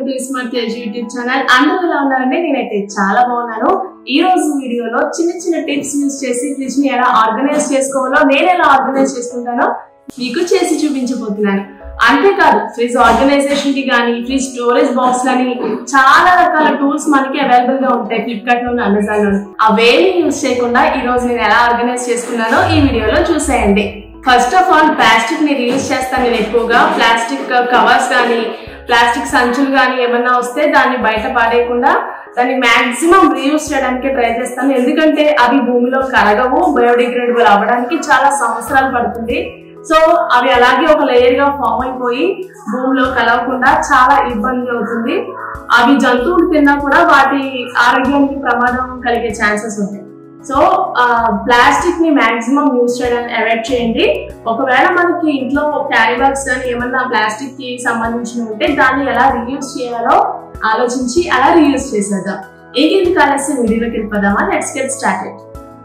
to Smart Tej YouTube channel అందరూ ఎలా ఉన్నారంటే నేనైతే చాలా బాగున్నాను ఈ రోజు వీడియోలో చిన్న చిన్న టిప్స్ యూస్ చేసి ఫ్రిడ్జ్ ని ఎలా ఆర్గనైజ్ చేసుకోవాలో నేను ఎలా ఆర్గనైజ్ చేసుకుంటానో మీకు చేసి చూపించబోతున్నాను అంతేకాదు ఫ్రిడ్జ్ ఆర్గనైజేషన్ కి కానీ ఫ్రిడ్జ్ స్టోరేజ్ బాక్స్ కానీ చాలా రకాల టూల్స్ మనకి అవైలబుల్ గా ఉంటాయి ఫ్లిప్కార్ట్ లోను అమెజాన్ లోను అవేమి యూస్ చేయకుండా ఈ రోజు నేను ఎలా ఆర్గనైజ్ చేసుకున్నానో ఈ వీడియోలో చూసేయండి ఫస్ట్ ఆఫ్ ఆల్ ప్లాస్టిక్ ని రీయూజ్ చేస్తాను నేను ఎక్కువగా ప్లాస్టిక్ కవర్స్ కానీ ప్లాస్టిక్ సంచులు కానీ ఏమన్నా వస్తే దాన్ని బయట పాడేయకుండా దాన్ని మాక్సిమం రీయూజ్ చేయడానికి ట్రై చేస్తాను ఎందుకంటే అవి భూమిలో కరగవు బయోడిగ్రేడబుల్ అవ్వడానికి చాలా సంవత్సరాలు పడుతుంది సో అవి అలాగే ఒక లేయర్ గా ఫామ్ అయిపోయి భూమిలో కలవకుండా చాలా ఇబ్బంది అవుతుంది అవి జంతువులు తిన్నా కూడా వాటి ఆరోగ్యానికి ప్రమాదం కలిగే ఛాన్సెస్ ఉంటాయి సో ప్లాస్టిక్ ని మాక్సిమం యూజ్ చేయడానికి అవాయిడ్ చేయండి ఒకవేళ మనకి ఇంట్లో క్యారీ బ్యాగ్స్ కానీ ఏమన్నా ప్లాస్టిక్ కి సంబంధించి ఉంటే దాన్ని ఎలా రీయూజ్ చేయాలో ఆలోచించి అలా రీయూజ్ చేసేద్దాం ఏది కాలేసి వీడియోలోకి వెళ్ళిపోదామా లెట్స్ గెట్ స్టార్టెడ్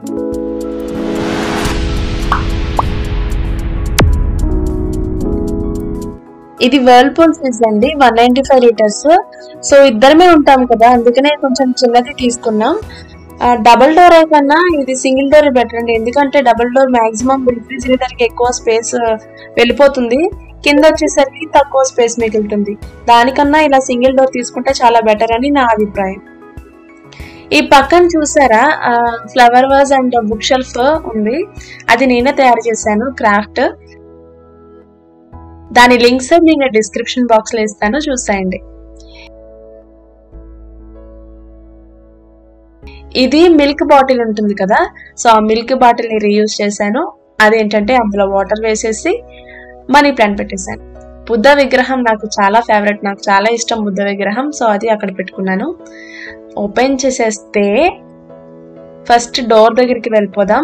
ఇది వర్ల్పూల్ ఫ్రిడ్జ్ అండి one ninety five litres so ఇద్దరమే ఉంటాం కదా అందుకనే కొంచెం చిన్నది తీసుకున్నాం డబుల్ డోర్ కన్నా ఇది సింగిల్ డోర్ బెటర్ అండి ఎందుకంటే డబుల్ డోర్ మాక్సిమం రిఫ్రిజిరేటర్ కి ఎక్కువ స్పేస్ వెళ్ళిపోతుంది కింద వచ్చేసరికి తక్కువ స్పేస్ మిగులుతుంది దానికన్నా ఇలా సింగిల్ డోర్ తీసుకుంటే చాలా బెటర్ అని నా అభిప్రాయం ఈ పక్కన చూసారా flower vase and book shelf ఉంది అది నేనే తయారు చేశాను క్రాఫ్ట్ దాని లింక్స్ నేను డిస్క్రిప్షన్ బాక్స్ లో ఇస్తాను చూసేయండి ఇది మిల్క్ బాటిల్ ఉంటుంది కదా సో ఆ మిల్క్ బాటిల్ ని రీయూజ్ చేశాను అదేంటంటే అందులో వాటర్ వేసేసి మనీ ప్లాంట్ పెట్టేశాను బుద్ధ విగ్రహం నాకు చాలా ఫేవరెట్ నాకు చాలా ఇష్టం బుద్ధ విగ్రహం సో అది అక్కడ పెట్టుకున్నాను ఓపెన్ చేసేస్తే ఫస్ట్ డోర్ దగ్గరికి వెళ్ళిపోదాం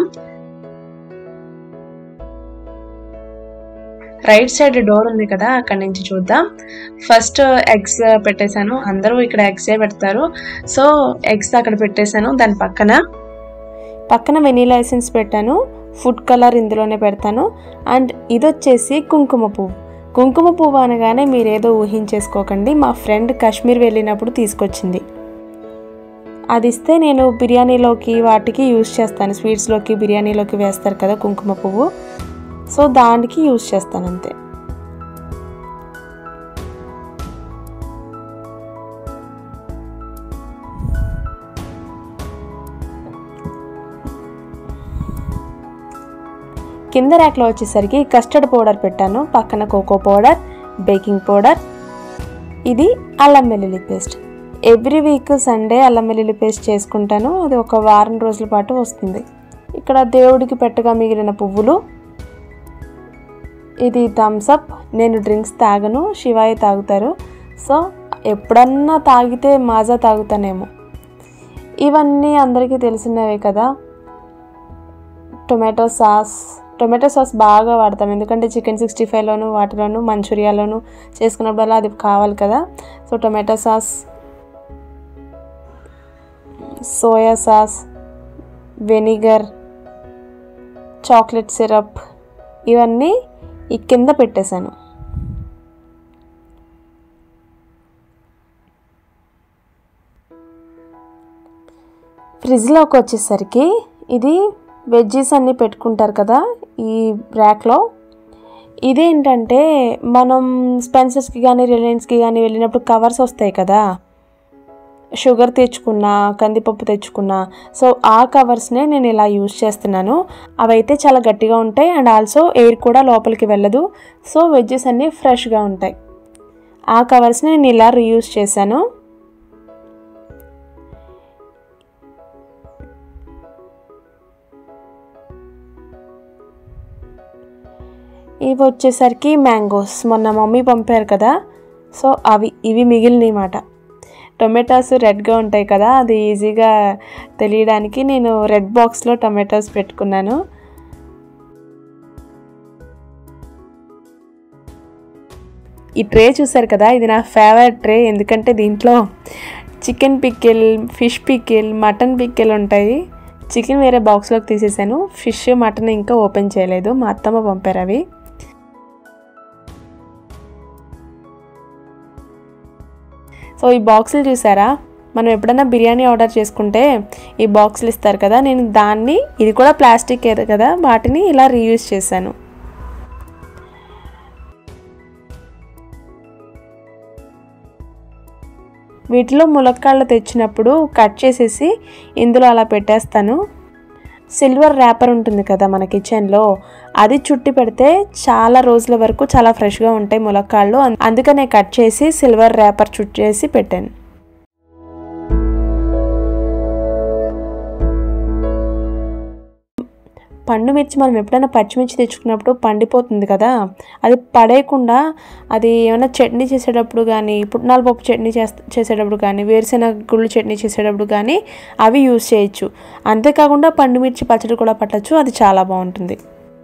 రైట్ సైడ్ డోర్ ఉంది కదా అక్కడ నుంచి చూద్దాం ఫస్ట్ ఎగ్స్ పెట్టేశాను అందరూ ఇక్కడ ఎగ్సే పెడతారు సో ఎగ్స్ అక్కడ పెట్టేశాను దాని పక్కన పక్కన వెనీలా ఎసెన్స్ పెట్టాను ఫుడ్ కలర్ ఇందులోనే పెడతాను అండ్ ఇది వచ్చేసి కుంకుమ పువ్వు కుంకుమ పువ్వు అనగానే మీరు ఏదో ఊహించేసుకోకండి మా ఫ్రెండ్ కాశ్మీర్ వెళ్ళినప్పుడు తీసుకొచ్చింది అది ఇస్తే నేను బిర్యానీలోకి వాటికి యూస్ చేస్తాను స్వీట్స్లోకి బిర్యానీలోకి వేస్తారు కదా కుంకుమ పువ్వు సో దానికి యూజ్ చేస్తాను అంతే కింద ర్యాక్లో వచ్చేసరికి కస్టర్డ్ పౌడర్ పెట్టాను పక్కన కోకో పౌడర్ బేకింగ్ పౌడర్ ఇది అల్లం వెల్లుల్లి పేస్ట్ ఎవ్రీ వీక్ సండే అల్లం వెల్లుల్లి పేస్ట్ చేసుకుంటాను అది ఒక వారం రోజుల పాటు వస్తుంది ఇక్కడ దేవుడికి పెట్టగా మిగిలిన పువ్వులు ఇది థమ్సప్ నేను డ్రింక్స్ తాగను శివాయి తాగుతారు సో ఎప్పుడన్నా తాగితే మాజా తాగుతానేమో ఇవన్నీ అందరికీ తెలిసినవే కదా టొమాటో సాస్ టొమాటో సాస్ బాగా వాడతాం ఎందుకంటే చికెన్ సిక్స్టీ ఫైవ్లోను వాటిలోను మంచూరియాలోను చేసుకున్నప్పుడల్లా అది కావాలి కదా so tomato sauce soya sauce vinegar chocolate syrup ఇవన్నీ ఈ కింద పెట్టేశాను ఫ్రిడ్జ్లోకి వచ్చేసరికి ఇది వెజ్జీస్ అన్నీ పెట్టుకుంటారు కదా ఈ ర్యాక్లో ఇదేంటంటే మనం స్పెన్సర్స్కి కానీ రిలయన్స్కి కానీ వెళ్ళినప్పుడు కవర్స్ వస్తాయి కదా షుగర్ తెచ్చుకున్నా కందిపప్పు తెచ్చుకున్నా సో ఆ కవర్స్నే నేను ఇలా యూజ్ చేస్తున్నాను అవైతే చాలా గట్టిగా ఉంటాయి అండ్ ఆల్సో ఎయిర్ కూడా లోపలికి వెళ్ళదు సో వెజ్జెస్ అన్నీ ఫ్రెష్గా ఉంటాయి ఆ కవర్స్ని నేను ఇలా రీయూజ్ చేశాను ఇవి వచ్చేసరికి మ్యాంగోస్ మొన్న మమ్మీ పంపారు కదా సో అవి ఇవి మిగిలినవి మాట టొమాటోస్ రెడ్గా ఉంటాయి కదా అది ఈజీగా తెలియడానికి నేను రెడ్ బాక్స్లో టొమాటోస్ పెట్టుకున్నాను ఈ ట్రే చూసారు కదా ఇది నా ఫేవరెట్ ట్రే ఎందుకంటే దీంట్లో chicken pickle fish pickle mutton pickle ఉంటాయి చికెన్ వేరే బాక్స్లోకి తీసేసాను ఫిష్ మటన్ ఇంకా ఓపెన్ చేయలేదు మా అత్తమ్మ పంపారు అవి సో ఈ బాక్సులు చూసారా మనం ఎప్పుడైనా బిర్యానీ ఆర్డర్ చేసుకుంటే ఈ బాక్సులు ఇస్తారు కదా నేను దాన్ని ఇది కూడా ప్లాస్టిక్ కదా వాటిని ఇలా రీయూజ్ చేశాను వీటిలో ములక్కాళ్ళు తెచ్చినప్పుడు కట్ చేసేసి ఇందులో అలా పెట్టేస్తాను సిల్వర్ ర్యాపర్ ఉంటుంది కదా మన కిచెన్లో అది చుట్టి పెడితే చాలా రోజుల వరకు చాలా ఫ్రెష్గా ఉంటాయి ములక్కాళ్ళు అందుకనే కట్ చేసి సిల్వర్ ర్యాపర్ చుట్టేసి పెట్టాను పండు మిర్చి మనం ఎప్పుడైనా పచ్చిమిర్చి తెచ్చుకున్నప్పుడు పండిపోతుంది కదా అది పడేయకుండా అది ఏమైనా చట్నీ చేసేటప్పుడు కానీ పుట్నాల పప్పు చట్నీ చేసేటప్పుడు కానీ వేరుశెనగ గుళ్ళు చట్నీ చేసేటప్పుడు కానీ అవి యూజ్ చేయొచ్చు అంతేకాకుండా పండు మిర్చి పచ్చడి కూడా పట్టచ్చు అది చాలా బాగుంటుంది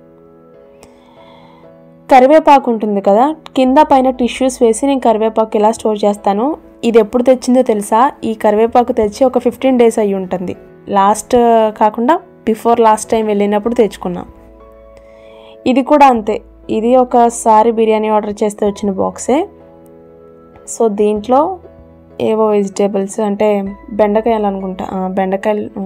కరివేపాకు ఉంటుంది కదా కింద పైన టిష్యూస్ వేసి నేను కరివేపాకు ఇలా స్టోర్ చేస్తాను ఇది ఎప్పుడు తెచ్చిందో తెలుసా ఈ కరివేపాకు తెచ్చి ఒక ఫిఫ్టీన్ డేస్ అయ్యి ఉంటుంది లాస్ట్ కాకుండా బిఫోర్ లాస్ట్ టైం వెళ్ళినప్పుడు తెచ్చుకున్నాం ఇది కూడా అంతే ఇది ఒకసారి బిర్యానీ ఆర్డర్ చేస్తే వచ్చిన బాక్సే సో దీంట్లో ఏవో వెజిటేబుల్స్ అంటే బెండకాయలు అనుకుంటా బెండకాయలు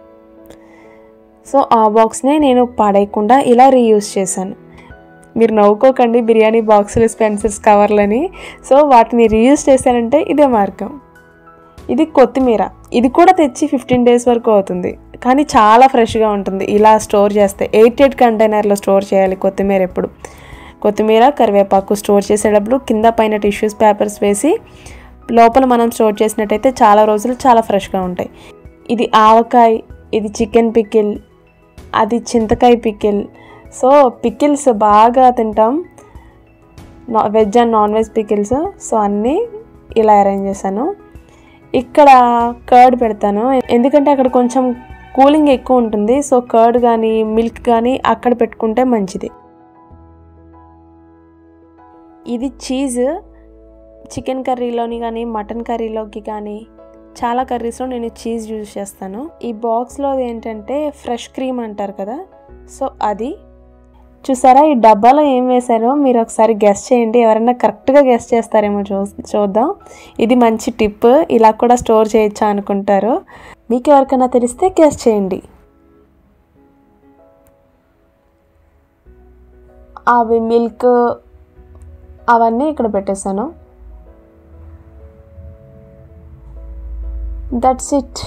సో ఆ బాక్స్ని నేను పాడేయకుండా ఇలా రీయూజ్ చేశాను మీరు నవ్వుకోకండి బిర్యానీ బాక్సులు స్పెన్సర్స్ కవర్లని సో వాటిని రీయూజ్ చేశానంటే ఇదే మార్గం ఇది కొత్తిమీర ఇది కూడా తెచ్చి ఫిఫ్టీన్ డేస్ వరకు అవుతుంది కానీ చాలా ఫ్రెష్గా ఉంటుంది ఇలా స్టోర్ చేస్తే ఎయిట్ ఎయిట్ కంటైనర్లో స్టోర్ చేయాలి కొత్తిమీర ఎప్పుడు కొత్తిమీర కరివేపాకు స్టోర్ చేసేటప్పుడు కింద పైన టిష్యూస్ పేపర్స్ వేసి లోపల మనం స్టోర్ చేసినట్టయితే చాలా రోజులు చాలా ఫ్రెష్గా ఉంటాయి ఇది ఆవకాయ ఇది చికెన్ పికిల్ అది చింతకాయ పికిల్ సో పికిల్స్ బాగా తింటాం నా veg and non veg pickles so అన్నీ ఇలా అరేంజ్ చేశాను ఇక్కడ కర్డ్ పెడతాను ఎందుకంటే అక్కడ కొంచెం కూలింగ్ ఎక్కువ ఉంటుంది సో కర్డ్ కానీ మిల్క్ కానీ అక్కడ పెట్టుకుంటే మంచిది ఇది చీజ్ చికెన్ కర్రీలోని కానీ మటన్ కర్రీలోకి కానీ చాలా కర్రీస్లో నేను చీజ్ యూజ్ చేస్తాను ఈ బాక్స్లో ఏంటంటే ఫ్రెష్ క్రీమ్ అంటారు కదా సో అది చూసారా ఈ డబ్బాలో ఏం వేశారో మీరు ఒకసారి గెస్ట్ చేయండి ఎవరైనా కరెక్ట్గా గెస్ట్ చేస్తారేమో చూ చూద్దాం ఇది మంచి టిప్ ఇలా కూడా స్టోర్ చేయొచ్చా అనుకుంటారు మీకు ఎవరికైనా తెలిస్తే గెస్ట్ చేయండి అవి మిల్క్ అవన్నీ ఇక్కడ పెట్టేశాను దట్స్ ఇట్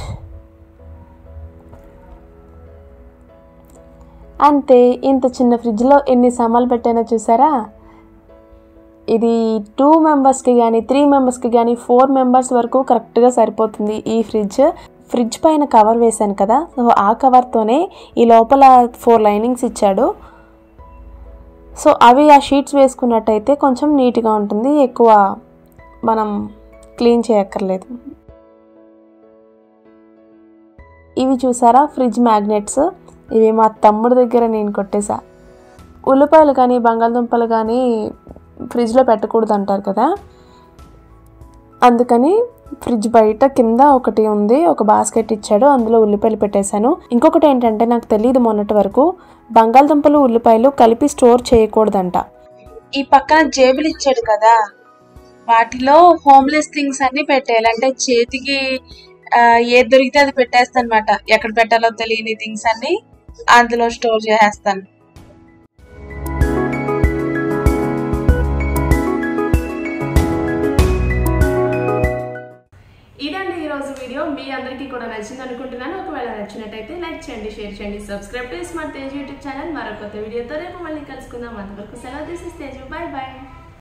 అంతే ఇంత చిన్న ఫ్రిడ్జ్లో ఎన్ని సామాన్లు పెట్టానో చూసారా ఇది టూ మెంబర్స్కి కానీ త్రీ మెంబర్స్కి కానీ ఫోర్ మెంబర్స్ వరకు కరెక్ట్గా సరిపోతుంది ఈ ఫ్రిడ్జ్ ఫ్రిడ్జ్ పైన కవర్ వేశాను కదా సో ఆ కవర్తోనే ఈ లోపల ఫోర్ లైనింగ్స్ ఇచ్చాడు సో అవి ఆ షీట్స్ వేసుకున్నట్టయితే కొంచెం నీట్గా ఉంటుంది ఎక్కువ మనం క్లీన్ చేయక్కర్లేదు ఇవి చూసారా ఫ్రిడ్జ్ మ్యాగ్నెట్స్ ఇవి మా తమ్ముడి దగ్గర నేను కొట్టేసా ఉల్లిపాయలు కానీ బంగాళదుంపలు కానీ ఫ్రిడ్జ్లో పెట్టకూడదు అంటారు కదా అందుకని ఫ్రిడ్జ్ బయట కింద ఒకటి ఉంది ఒక బాస్కెట్ ఇచ్చాడు అందులో ఉల్లిపాయలు పెట్టేశాను ఇంకొకటి ఏంటంటే నాకు తెలియదు మొన్నటి వరకు బంగాళదుంపలు ఉల్లిపాయలు కలిపి స్టోర్ చేయకూడదంట ఈ పక్కన జేబులు ఇచ్చాడు కదా వాటిలో హోమ్లెస్ థింగ్స్ అన్ని పెట్టేయాలి అంటే చేతికి ఏది దొరికితే అది పెట్టేస్తాను అనమాట ఎక్కడ పెట్టాలో తెలియని థింగ్స్ అన్ని అందులో స్టోర్ చేసేస్తాను ఇదండి ఈరోజు వీడియో మీ అందరికీ కూడా నచ్చింది అనుకుంటున్నాను ఒకవేళ నచ్చినట్టయితే లైక్ చేయండి షేర్ చేయండి subscribe to Smart Tej YouTube channel మరో కొత్త వీడియోతో రేపు మళ్ళీ కలుసుకుందాం అంతవరకు సెలవు తీసి తేజు బాయ్ బాయ్